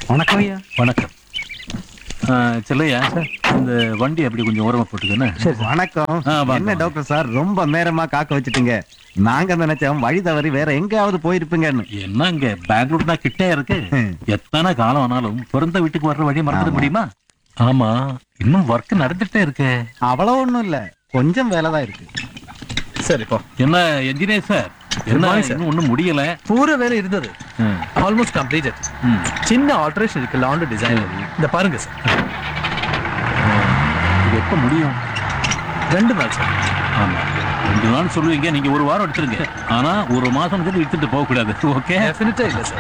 வணக்கம் ஐயா வணக்கம் ஆ, செல்லையா இந்த வண்டி அப்படி கொஞ்சம் ஓரமா போட்டுக்கன்னு வணக்கம் ஆ, வாங்க, என்ன வாங்க. டாக்டர் சார் ரொம்ப நேரமா காக்க வச்சுட்டீங்க நாங்க நினைச்சோம் வழி தவறி வேற எங்கேயாவது போயிருப்பீங்கன்னு என்ன இங்க பெங்களூர் தான் கிட்டே இருக்கு ம். எத்தனை காலம் ஆனாலும் பிறந்த வீட்டுக்கு வர்ற வழி மறந்துட முடியுமா ஆமா இன்னும் ஒர்க் நடந்துட்டே இருக்கு அவ்வளவு ஒண்ணும் இல்ல கொஞ்சம் வேலைதான் இருக்கு சரி போ என்ன என்ஜினியர் சார் என்ன morning, sir. இன்னும் ஒண்ணும் முடியல பூர வேலை இருந்தது ம், ஆல்மோஸ்ட் கம்ப்ளீட்டட் ம். சின்ன ஆல்ட்ரேஷன் இருக்கு லாண்டு டிசைன் இந்த பாருங்க சார் இது எப்ப முடியும் ரெண்டு நாள் சார் ஆமா ரெண்டு நாள் சொல்லுவீங்க நீங்க ஒரு வாரம் எடுத்துருங்க ஆனா ஒரு மாசம் வந்து இழுத்துட்டு போக கூடாது ஓகே டெஃபினட்டா இல்ல சார்